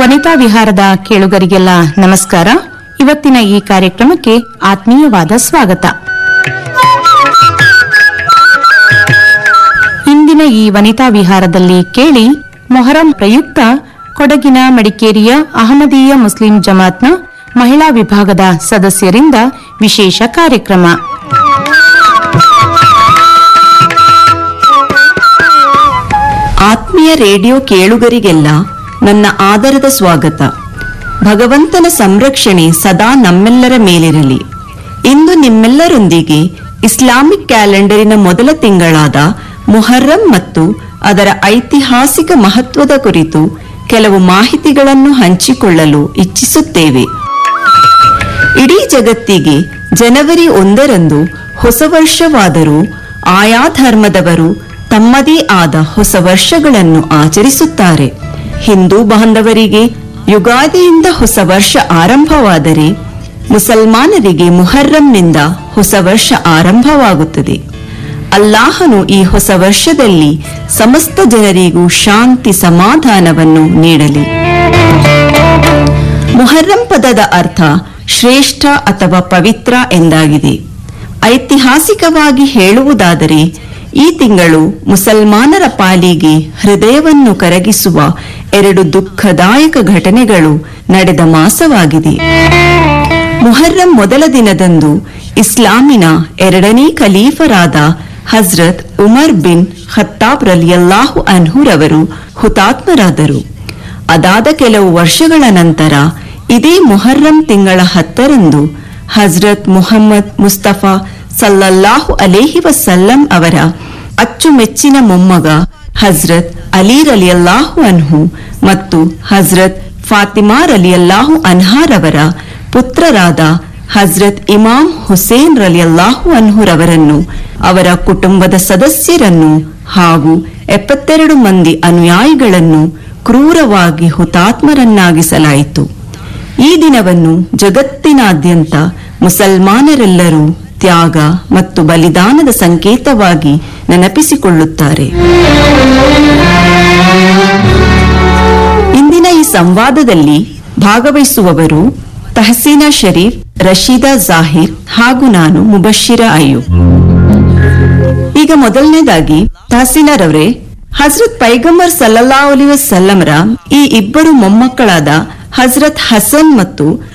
ವನಿತಾ ವಿಹಾರದ ಕೇಳುಗರಿಗೆಲ್ಲ ನಮಸ್ಕಾರ ಇವತ್ತಿನ ಈ ಕಾರ್ಯಕ್ರಮಕ್ಕೆ ಆತ್ಮೀಯವಾದ ಸ್ವಾಗತ ಇಂದಿನ ಈ ವನಿತಾ ವಿಹಾರದಲ್ಲಿ ಕೇಳಿ ಮೊಹರಂ ಪ್ರಯುಕ್ತ ಕೊಡಗಿನ ಮಡಿಕೇರಿಯ ಅಹಮದೀಯ ಮುಸ್ಲಿಂ ಜಮಾತ್ನ ಮಹಿಳಾ ವಿಭಾಗದ ಸದಸ್ಯರಿಂದ ವಿಶೇಷ ಕಾರ್ಯಕ್ರಮ ಆತ್ಮೀಯ ರೇಡಿಯೋ ಕೇಳುಗರಿಗೆಲ್ಲ ನನ್ನ ಆದರದ ಸ್ವಾಗತ ಭಗವಂತನ ಸಂರಕ್ಷಣೆ ಸದಾ ನಮ್ಮೆಲ್ಲರ ಮೇಲಿರಲಿ ಇಂದು ನಿಮ್ಮೆಲ್ಲರೊಂದಿಗೆ ಇಸ್ಲಾಮಿಕ್ ಕ್ಯಾಲೆಂಡರಿನ ಮೊದಲ ತಿಂಗಳಾದ ಮುಹರ್ರಂ ಮತ್ತು ಅದರ ಐತಿಹಾಸಿಕ ಮಹತ್ವದ ಕುರಿತು ಕೆಲವು ಮಾಹಿತಿಗಳನ್ನು ಹಂಚಿಕೊಳ್ಳಲು ಇಚ್ಛಿಸುತ್ತೇವೆ ಇಡೀ ಜಗತ್ತಿಗೆ ಜನವರಿ ಒಂದರಂದು ಹೊಸ ವರ್ಷವಾದರೂ ಆಯಾ ಧರ್ಮದವರು ತಮ್ಮದೇ ಆದ ಹೊಸ ವರ್ಷಗಳನ್ನು ಆಚರಿಸುತ್ತಾರೆ ಹಿಂದೂ ಬಾಂಧವರಿಗೆ ಯುಗಾದಿಯಿಂದ ಹೊಸ ವರ್ಷ ಆರಂಭವಾದರೆ ಮುಸಲ್ಮಾನರಿಗೆ ಮುಹರ್ರಂನಿಂದ ಹೊಸ ವರ್ಷ ಆರಂಭವಾಗುತ್ತದೆ ಅಲ್ಲಾಹನು ಈ ಹೊಸ ವರ್ಷದಲ್ಲಿ ಸಮಸ್ತ ಜನರಿಗೂ ಶಾಂತಿ ಸಮಾಧಾನವನ್ನು ನೀಡಲಿ ಮುಹರ್ರಂ ಪದದ ಅರ್ಥ ಶ್ರೇಷ್ಠ ಅಥವಾ ಪವಿತ್ರ ಎಂದಾಗಿದೆ ಐತಿಹಾಸಿಕವಾಗಿ ಹೇಳುವುದಾದರೆ ಈ ತಿಂಗಳು ಮುಸಲ್ಮಾನರ ಪಾಲಿಗೆ ಹೃದಯವನ್ನು ಕರಗಿಸುವ ಎರಡು ದುಃಖದಾಯಕ ಘಟನೆಗಳು ನಡೆದ ಮಾಸವಾಗಿದೆ ಮುಹರ್ರಂ ಮೊದಲ ದಿನದಂದು ಇಸ್ಲಾಮಿನ ಎರಡನೇ ಖಲೀಫರಾದ ಹಜ್ರತ್ ಉಮರ್ ಬಿನ್ ಖತ್ತಾಬ್ ರಲಿಯಲ್ಲಾಹು ಅನ್ಹುರವರು ಹುತಾತ್ಮರಾದರು ಅದಾದ ಕೆಲವು ವರ್ಷಗಳ ನಂತರ ಇದೇ ಮುಹರ್ರಂ ತಿಂಗಳ ಹತ್ತರಂದು ಹಜ್ರತ್ ಮುಹಮ್ಮದ್ ಮುಸ್ತಫಾ ಸಲ್ಲಲ್ಲಾಹು ಅಲೇಹಿ ವಸಲ್ಲಂ ಅವರ ಅಚ್ಚುಮೆಚ್ಚಿನ ಮೊಮ್ಮಗ ಹಜ್ರತ್ ಅಲಿ ರಲಿಯಲ್ಲಾಹು ಅನ್ಹು ಮತ್ತು ಹಜ್ರತ್ ಫಾತಿಮಾ ರಲಿಯಲ್ಲಾಹು ಅನ್ಹಾರವರ ಪುತ್ರರಾದ ಹಜ್ರತ್ ಇಮಾಮ್ ಹುಸೇನ್ ರಲಿಯಲ್ಲಾಹು ಅನ್ಹುರವರನ್ನು ಅವರ ಕುಟುಂಬದ ಸದಸ್ಯರನ್ನು ಹಾಗೂ ಎಪ್ಪತ್ತೆರಡು ಮಂದಿ ಅನುಯಾಯಿಗಳನ್ನು ಕ್ರೂರವಾಗಿ ಹುತಾತ್ಮರನ್ನಾಗಿಸಲಾಯಿತು ಈ ದಿನವನ್ನು ಜಗತ್ತಿನಾದ್ಯಂತ ಮುಸಲ್ಮಾನರೆಲ್ಲರೂ ತ್ಯಾಗ ಮತ್ತು ಬಲಿದಾನದ ಸಂಕೇತವಾಗಿ ನೆನಪಿಸಿಕೊಳ್ಳುತ್ತಾರೆ ಇಂದಿನ ಈ ಸಂವಾದದಲ್ಲಿ ಭಾಗವಹಿಸುವವರು ತಹಸೀನಾ ಶರೀಫ್ ರಶೀದಾ ಜಾಹಿರ್ ಹಾಗೂ ನಾನು ಮುಬಶಿರ ಅಯ್ಯೂಬ್ ಈಗ ಮೊದಲನೇದಾಗಿ ತಹಸೀನಾರವರೇ ಹಜ್ರತ್ ಪೈಗಂಬರ್ ಸಲ್ಲಲ್ಲಾ ಅಲಿ ವಸಲ್ಲಂರ ಈ ಇಬ್ಬರು ಮೊಮ್ಮಕ್ಕಳಾದ ಹಜ್ರತ್ ಹಸನ್ ಮತ್ತು